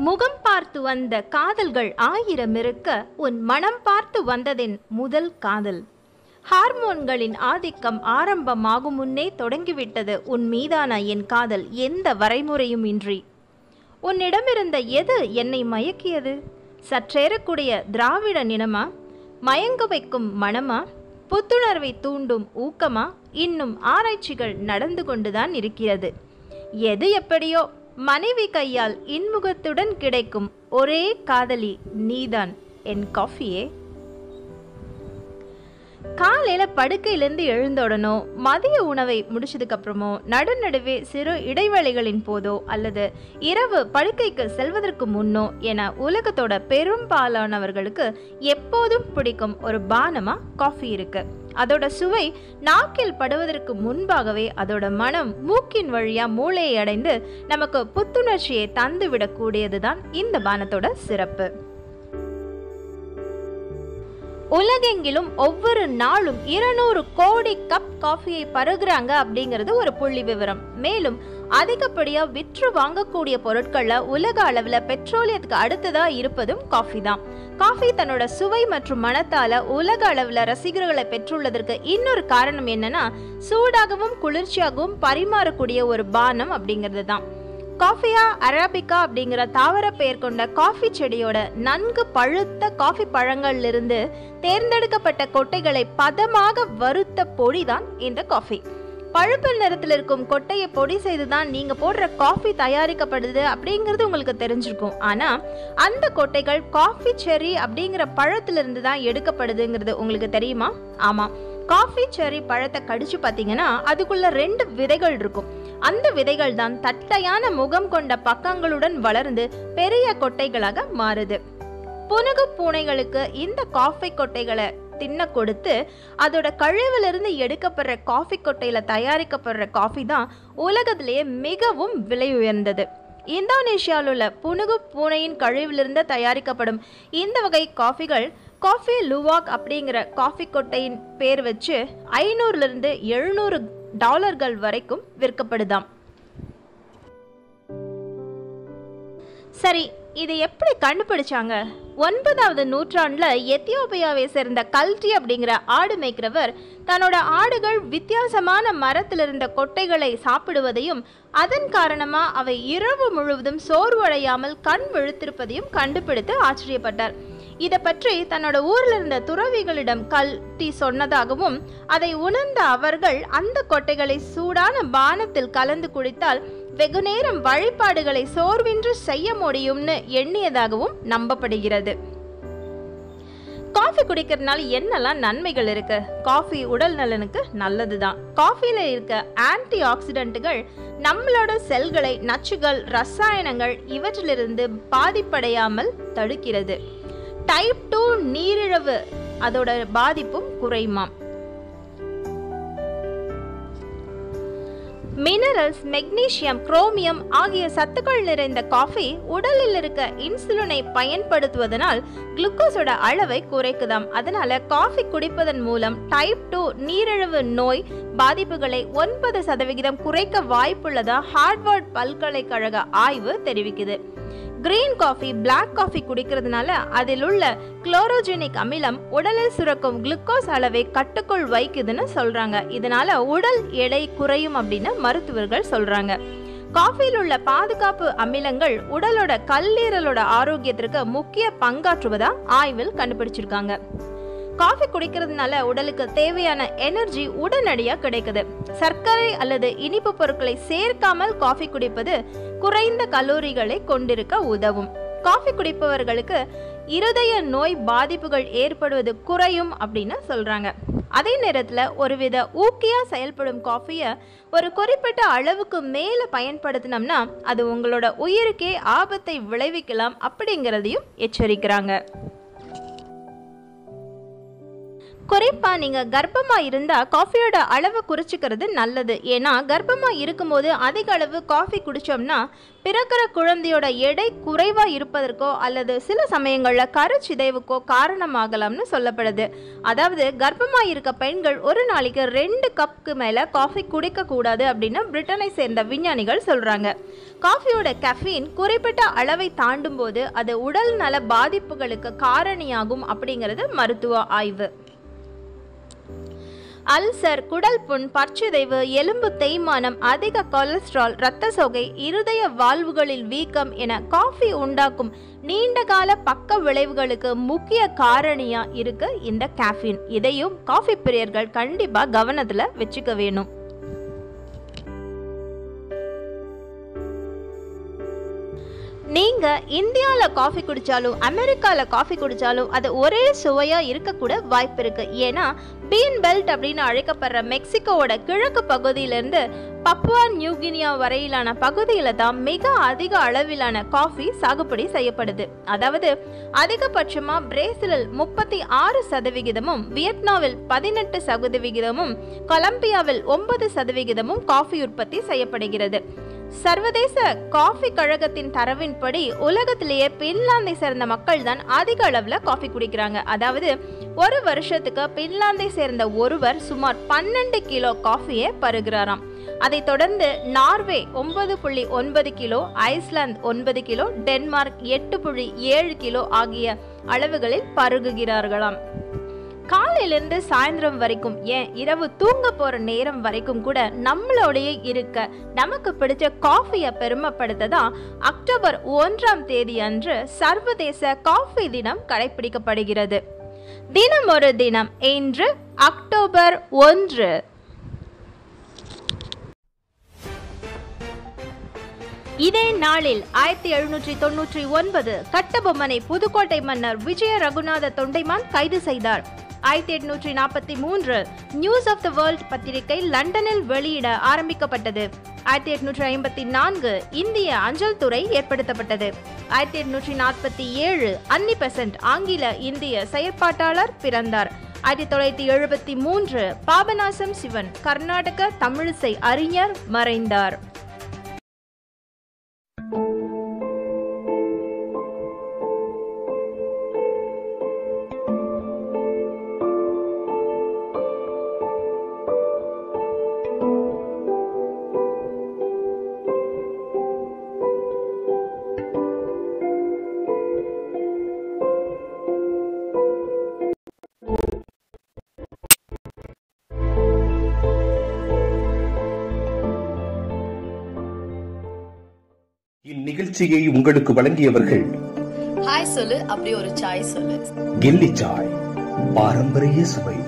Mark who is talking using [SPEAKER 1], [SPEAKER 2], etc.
[SPEAKER 1] முகம் பார்த்து வந்த காதல்கள் ஆயிரம் இருக்க உன் மனம் பார்த்து வந்ததின் முதல் காதல் ஹார்மோன்களின் ஆதிக்கம் ஆரம்பமாகும் முன்னே தொடங்கிவிட்டது உன் மீதான என் காதல் எந்த வரைமுறையும் இன்றி உன்னிடமிருந்த எது என்னை மயக்கியது சற்றேறக்கூடிய திராவிட நினமா மயங்க வைக்கும் மனமா புத்துணர்வை தூண்டும் ஊக்கமா இன்னும் ஆராய்ச்சிகள் நடந்து கொண்டுதான் இருக்கிறது எது எப்படியோ மனைவி கையால் இன்முகத்துடன் கிடைக்கும் ஒரே காதலி நீதான் என் காஃபியே காலையில படுக்கையிலேருந்து எழுந்த உடனோ மதிய உணவை முடிச்சதுக்கு அப்புறமோ நடுநடுவே சிறு இடைவேளைகளின் போதோ அல்லது இரவு படுக்கைக்கு செல்வதற்கு முன்னோ என உலகத்தோட பெரும்பாலானவர்களுக்கு எப்போதும் பிடிக்கும் ஒரு பானமா காஃபி இருக்கு அதோட சுவை நாக்கில் படுவதற்கு முன்பாகவே அதோட மனம் மூக்கின் வழியா மூளையை அடைந்து நமக்கு புத்துணர்ச்சியை தந்து விடக்கூடியதுதான் இந்த பானத்தோட சிறப்பு உலகெங்கிலும் ஒவ்வொரு நாளும் இருநூறு கோடி கப் காஃபியை பருகுறாங்க அப்படிங்கிறது ஒரு புள்ளி விவரம் மேலும் அதிகப்படியா விற்று வாங்கக்கூடிய பொருட்கள்ல உலக அளவுல பெட்ரோலியத்துக்கு அடுத்ததா இருப்பதும் காஃபி தான் காஃபி தன்னோட சுவை மற்றும் மனத்தால உலக அளவுல ரசிகர்களை பெற்றுள்ளதற்கு இன்னொரு காரணம் என்னன்னா சூடாகவும் குளிர்ச்சியாகவும் பரிமாறக்கூடிய ஒரு பானம் அப்படிங்கிறது தான் காஃபியா அரபிகா அப்படிங்கிற தாவர பெயர் கொண்ட காஃபி செடியோட நன்கு பழுத்த காஃபி பழங்கள்ல இருந்து தேர்ந்தெடுக்கப்பட்ட கொட்டைகளை பதமாக வறுத்த பொடி தான் இந்த காஃபி பழுப்பு நிறத்தில் இருக்கும் கொட்டையை பொடி செய்து தான் நீங்க போடுற காஃபி தயாரிக்கப்படுது அப்படிங்கிறது உங்களுக்கு தெரிஞ்சிருக்கும் ஆனா அந்த கொட்டைகள் காஃபி செரி அப்படிங்கிற பழத்திலிருந்து தான் எடுக்கப்படுதுங்கிறது உங்களுக்கு தெரியுமா ஆமா காஃபி செரி பழத்தை கடிச்சு பார்த்தீங்கன்னா அதுக்குள்ள ரெண்டு விதைகள் இருக்கும் அந்த விதைகள் தான் தட்டையான முகம் கொண்ட பக்கங்களுடன் வளர்ந்து பெரிய கொட்டைகளாக மாறுது புனுகு பூனைகளுக்கு இந்த காஃபி கொட்டைகளை தின்ன கொடுத்து அதோட கழிவிலிருந்து எடுக்கப்படுற காஃபி கொட்டையில தயாரிக்கப்படுற காஃபி தான் உலகத்திலேயே மிகவும் விலை உயர்ந்தது இந்தோனேஷியாவில் உள்ள புனுகு பூனையின் கழிவிலிருந்து தயாரிக்கப்படும் இந்த வகை காஃபிகள் காஃபி லுவாக் அப்படிங்கிற காஃபி கொட்டையின் பேர் வச்சு ஐநூறுலேருந்து எழுநூறு டாலர்கள் வரைக்கும் விற்கப்படுதாம் சரி இதை எப்படி கண்டுபிடிச்சாங்க ஒன்பதாவது நூற்றாண்டுல எத்தியோப்பியாவை சேர்ந்த கல்டி அப்படிங்கிற ஆடு மேய்க்கிறவர் தன்னோட ஆடுகள் வித்தியாசமான மரத்தில் இருந்த கொட்டைகளை சாப்பிடுவதையும் அதன் காரணமா அவை இரவு முழுவதும் சோர்வடையாமல் கண் விழுத்திருப்பதையும் கண்டுபிடித்து ஆச்சரியப்பட்டார் இதை பற்றி தன்னோட ஊர்ல இருந்த துறவிகளிடம் கல்டி சொன்னதாகவும் அதை உணர்ந்த அவர்கள் அந்த கொட்டைகளை சூடான பானத்தில் கலந்து குடித்தால் வெகுநேரம் வழிபாடுகளை சோர்வின்றி செய்ய முடியும்னு எண்ணியதாகவும் நம்பப்படுகிறது காஃபி குடிக்கிறதுனால என்னெல்லாம் நன்மைகள் இருக்கு காஃபி உடல் நலனுக்கு நல்லதுதான் காஃபில இருக்க ஆன்டி ஆக்சிடென்ட்டுகள் நம்மளோட செல்களை நச்சுகள் ரசாயனங்கள் இவற்றிலிருந்து பாதிப்படையாமல் தடுக்கிறது டைப் டூ நீரிழவு அதோட பாதிப்பும் குறையுமாம் மினரல்ஸ் மெக்னீசியம் குரோமியம் ஆகிய சத்துக்கள் நிறைந்த காஃபி உடலில் இருக்க இன்சுலினை பயன்படுத்துவதனால் குளுக்கோஸோட அளவை குறைக்குதாம் அதனால காஃபி குடிப்பதன் மூலம் டைப் டூ நீரிழிவு நோய் பாதிப்புகளை ஒன்பது சதவிகிதம் குறைக்க வாய்ப்புள்ளதா ஹார்வர்ட் பல்கலைக்கழக ஆய்வு தெரிவிக்குது கிரீன் காஃபி பிளாக் காஃபி குடிக்கிறதுனால அதில் உள்ள குளோரோஜெனிக் அமிலம் உடலில் சுரக்கும் குளுக்கோஸ் அளவை கட்டுக்குள் வைக்குதுன்னு சொல்றாங்க இதனால உடல் எடை குறையும் அப்படின்னு மருத்துவர்கள் சொல்றாங்க காஃபியில் உள்ள பாதுகாப்பு அமிலங்கள் உடலோட கல்லீரலோட ஆரோக்கியத்திற்கு முக்கிய பங்காற்றுவதா ஆய்வில் கண்டுபிடிச்சிருக்காங்க காஃபி குடிக்கிறதுனால உடலுக்கு தேவையான எனர்ஜி உடனடியாக கிடைக்குது சர்க்கரை அல்லது இனிப்பு பொருட்களை சேர்க்காமல் காஃபி குடிப்பது குறைந்த கலோரிகளை கொண்டிருக்க உதவும் காஃபி குடிப்பவர்களுக்கு இருதய நோய் பாதிப்புகள் ஏற்படுவது குறையும் அப்படின்னு சொல்றாங்க அதே நேரத்தில் ஒருவித ஊக்கியாக செயல்படும் காஃபியை ஒரு குறிப்பிட்ட அளவுக்கு மேலே பயன்படுத்தினோம்னா அது உங்களோட உயிருக்கே ஆபத்தை விளைவிக்கலாம் அப்படிங்கிறதையும் எச்சரிக்கிறாங்க குறிப்பா நீங்க கர்ப்பமா இருந்தா காஃபியோட அளவு குறைச்சிக்கிறது நல்லது ஏன்னா கர்ப்பமா இருக்கும்போது அதிக அளவு காஃபி குடிச்சோம்னா பிறக்கிற குழந்தையோட எடை குறைவா இருப்பதற்கோ அல்லது சில சமயங்கள்ல கருச்சிதைவுக்கோ காரணமாகலாம்னு சொல்லப்படுது அதாவது கர்ப்பமா இருக்க பெண்கள் ஒரு நாளைக்கு ரெண்டு கப்புக்கு மேல காஃபி குடிக்க கூடாது அப்படின்னு பிரிட்டனை சேர்ந்த விஞ்ஞானிகள் சொல்றாங்க காஃபியோட கெஃபீன் குறிப்பிட்ட அளவை தாண்டும் போது அது உடல் நல பாதிப்புகளுக்கு காரணியாகும் அப்படிங்கிறது மருத்துவ ஆய்வு அல்சர் குடல் புண் பற்சிதைவு எலும்பு தேய்மானம் அதிக கொலஸ்ட்ரால் இரத்த சோகை இருதய வால்வுகளில் வீக்கம் என காஃபி உண்டாக்கும் நீண்டகால பக்க விளைவுகளுக்கு முக்கிய காரணியா இருக்கு இந்த கேஃபீன் இதையும் காஃபி பிரியர்கள் கண்டிப்பா கவனத்துல வச்சுக்க வேணும் நீங்க இந்தியால காஃபி குடிச்சாலும் அமெரிக்கால காஃபி குடிச்சாலும் அது ஒரே சுவையா இருக்கக்கூட வாய்ப்பு இருக்கு ஏன்னா பீன் பெல்ட் அப்படின்னு அழைக்கப்படுற மெக்சிகோவோட கிழக்கு பகுதியிலிருந்து பப்புவா நியூகினியா வரையிலான பகுதியில தான் மிக அதிக அளவிலான காஃபி சாகுபடி செய்யப்படுது அதாவது அதிகபட்சமா பிரேசிலில் முப்பத்தி ஆறு சதவிகிதமும் வியட்நாமில் பதினெட்டு சதவிகிதமும் கொலம்பியாவில் ஒன்பது சதவிகிதமும் காஃபி உற்பத்தி செய்யப்படுகிறது சர்வதேச காஃபி கழகத்தின் தரவின்படி உலகத்திலேயே பின்லாந்தை சேர்ந்த மக்கள் தான் அதிக அளவுல காஃபி குடிக்கிறாங்க அதாவது ஒரு வருஷத்துக்கு பின்லாந்தை சேர்ந்த ஒருவர் சுமார் பன்னெண்டு கிலோ காஃபியை பருகிறாராம் அதைத் தொடர்ந்து நார்வே ஒன்பது புள்ளி ஒன்பது கிலோ ஐஸ்லாந்து ஒன்பது கிலோ டென்மார்க் எட்டு புள்ளி ஏழு கிலோ ஆகிய அளவுகளில் பருகுகிறார்களாம் காலையிலிருந்து சாயந்தரம் வரைக்கும் ஏன் இரவு தூங்க போற நேரம் வரைக்கும் கூட நம்மளோடயே இருக்க நமக்கு பிடிச்ச காஃபியை பெருமைப்படுத்த தான் அக்டோபர் ஒன்றாம் தேதி அன்று சர்வதேச காஃபி தினம் கடைபிடிக்கப்படுகிறது தினம் ஒரு தினம் இன்று அக்டோபர் ஒன்று இதே நாளில் ஆயிரத்தி எழுநூற்றி தொன்னூற்றி ஒன்பது கட்டபொம்மனை புதுக்கோட்டை மன்னர் விஜய ரகுநாத தொண்டைமான் கைது செய்தார் ஆயிரத்தி எட்நூற்றி நாற்பத்தி மூன்று நியூஸ் ஆஃப் த வேர்ல்ட் பத்திரிகை லண்டனில் வெளியிட ஆரம்பிக்கப்பட்டது ஆயிரத்தி எட்நூற்றி ஐம்பத்தி நான்கு இந்திய அஞ்சல் துறை ஏற்படுத்தப்பட்டது ஆயிரத்தி எட்நூற்றி நாற்பத்தி ஏழு அன்னி பெசன்ட் ஆங்கில இந்திய செயற்பாட்டாளர் பிறந்தார் ஆயிரத்தி தொள்ளாயிரத்தி எழுபத்தி மூன்று பாபநாசம் சிவன் கர்நாடக தமிழிசை அறிஞர் மறைந்தார்
[SPEAKER 2] இந்நிகழ்ச்சியை உங்களுக்கு வழங்கியவர்கள்
[SPEAKER 3] ஹாய் சொல்லு அப்படி ஒரு சாய் சொல்லு
[SPEAKER 2] கில்லி சாய் பாரம்பரிய சுவை